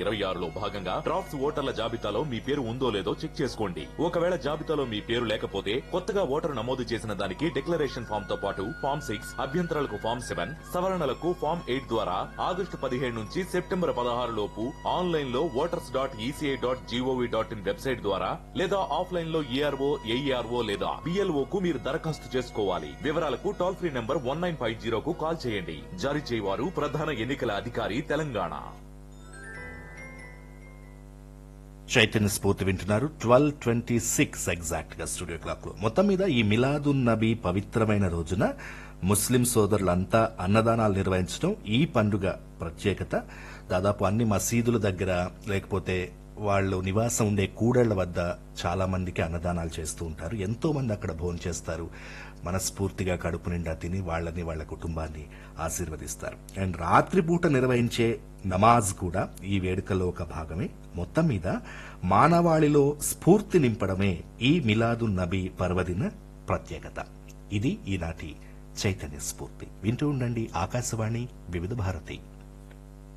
ఇరవై ఆరులో భాగంగా డ్రాఫ్ట్స్ ఓటర్ల జాబితాలో మీ పేరు ఉందో లేదో చెక్ చేసుకోండి ఒకవేళ జాబితాలో మీ పేరు లేకపోతే కొత్తగా ఓటరు నమోదు చేసిన దానికి డిక్లరేషన్ ఫామ్ తో పాటు ఫామ్ సిక్స్ అభ్యంతరాలకు ఫామ్ సెవెన్ సవరణలకు ఫామ్ ఎయిట్ ద్వారా ఆగస్టు పదిహేడు నుంచి సెప్టెంబర్ పదహారు లోపు ఆన్లైన్ లో voters dot ECI dot GOV dot in website ద్వారా లేదా ఆఫ్లైన్ లో ఏఆర్ఓ ఏఈఆర్ఓ లేదా బిఎల్ఓ కు మీరు దరఖాస్తు చేసుకోవాలి వివరాలకు toll free number one nine five జీరోకు కాల్ చేయండి జారీ చేయవారు ప్రధాన ఎన్నికల అధికారి తెలంగాణ చైతన్య స్ఫూర్తి వింటున్నారు ట్వెల్వ్ ట్వంటీ సిక్స్ ఎగ్జాక్ట్ గా స్టూడియో క్లాక్ లో మొత్తం మీద ఈ మిలాదున్ నబీ పవిత్రమైన రోజున ముస్లిం సోదరులంతా అన్నదానాలు నిర్వహించడం ఈ పండుగ ప్రత్యేకత దాదాపు అన్ని మసీదుల దగ్గర లేకపోతే వాళ్ళు నివాసం ఉండే కూడళ్ల వద్ద చాలా మందికి అన్నదానాలు చేస్తూ ఉంటారు ఎంతో మంది అక్కడ భోజనం చేస్తారు మనస్ఫూర్తిగా కడుపు నిండా తిని వాళ్ళని వాళ్ళ కుటుంబాన్ని ఆశీర్వదిస్తారు అండ్ రాత్రిపూట నిర్వహించే నమాజ్ కూడా ఈ వేడుకలో ఒక భాగమే మొత్తం మీద మానవాళిలో స్ఫూర్తి నింపడమే ఈ మిలాదు నబీ పర్వదిన ప్రత్యేకత ఇది ఈనాటి చైతన్య స్ఫూర్తి వింటూ ఉండండి ఆకాశవాణి వివిధ భారతి